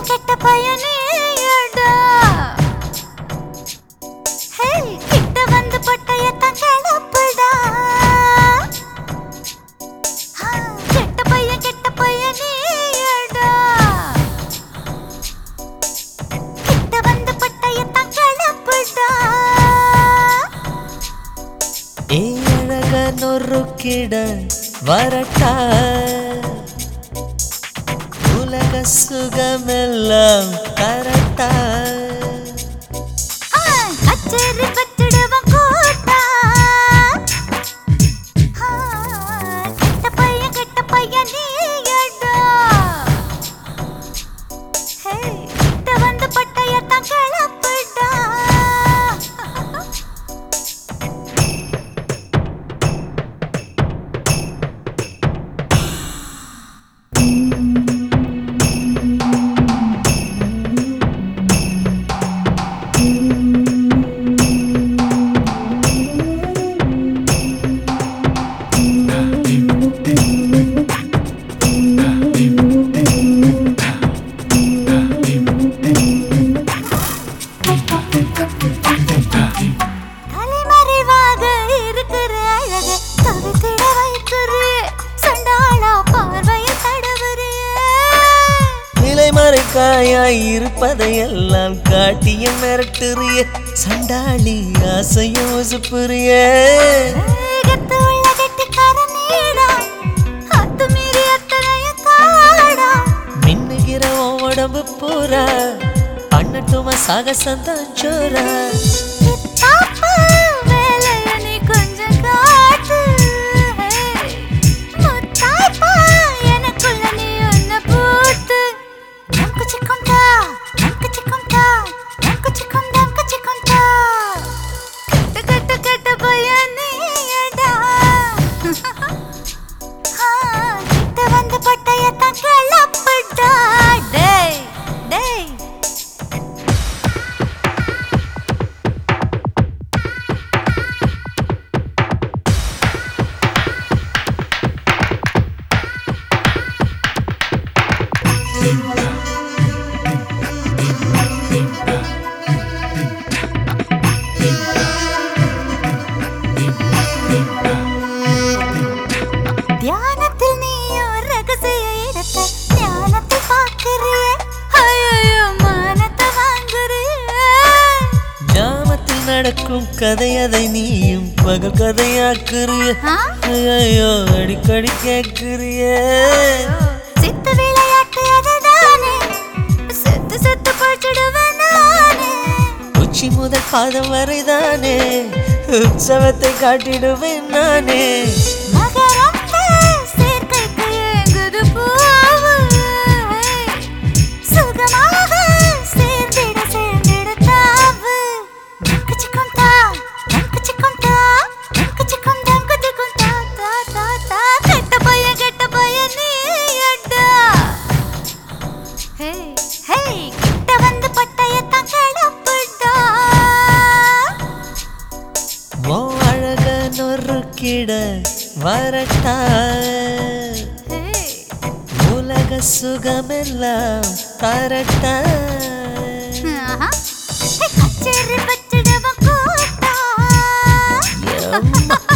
பையன் கெட்ட பையன் நீடா ஹே கிட்ட வந்து பட்டயத்தான் கிளப்புடா ஆ, கெட்ட பையன் கெட்ட பையன் நீடா கிட்ட வந்து பட்டயத்தான் கிளப்புடா ஏ அழக நொறுக்கிட வரட்டா உலக சுகமெல்லாம் கரட்டா ஆ, அச்சேரி வச்சிடுவன் கூட்டா ஆ, கெட்ட பையன் கெட்ட பையன் நீயடா ஹே கிட்ட வந்து பட்டயத்தான் கிளப்புடா தலைமறைவாக இருக்கிற அழக தவித்திட வைக்கிறே சண்டாளா பார்வையை தடவுறே நிலைமறைக்காயாய் இருப்பதையெல்லாம் காட்டிய மிரட்டுறிய சண்டாளி ஆசையும் உசுப்புறிய வேகத்து உள்ள கெட்டிக்கார நீடா அத்துமீறி அத்தனையும் தாடா மின்னுகிற உன் உடம்பு பூரா பண்ணட்டுமா சாகசந்தான் சோரா பாப்பா வேலைய நீ கொஞ்சம் காட்டு முத்தாய்ப்பா எனக்குள்ள நீ ஒன்ன போட்டு நமக்கு சிக்கம்டா நமக்கு சிக்கம்டா நமக்கு சிக்கம் நமக்கு சிக்கம்டா கெட்ட கெட்ட கெட்ட பையன் நீடா கிட்ட வந்து பட்டயத்தான் கிளப்புடா டேய் டேய் தியானத்தில் நீயோ ரகசிய இடத்தை ஞானத்தில் பார்க்கிறியே ஐயோ மானத்தை வாங்குறியே ஜாமத்தில் நடக்கும் கதையதை நீயும் பகல் கதையாக்குறிய ஆ? ஐயோ அடிக்கடி கேட்குறிய சித்து விளையாட்டு அதுதானே செத்து செத்து போய்ச்சிடுவேன் நானே உச்சி முதல் பாதம் வரைதானே உற்சவத்தை காட்டிடுவேன் நானே மகரந்த சேர்க்கைக்கு ஏங்குது பூவு. சுகமாக சேர்ந்திட சேர்ந்திட தாவு. தம்கு சிக்கும் தா, தம்கு சிக்கும் தா, தம்கு சிக்கும் தம்கு சிக்கும் தா, தா, தா, தா. கெட்ட பையன், கெட்ட பையன் நீயடா. ஹே, ஹே, கிட்ட வந்து பட்டயத்தான் கிளப்புடா. ஓ அழக நொறுக்கிட வரட்டா ஹே, உலக சுகமெல்லாம் தரட்டா ஆஹா. ஹே, கச்சேரி வச்சிடுவன் கூட்டா எம்மா.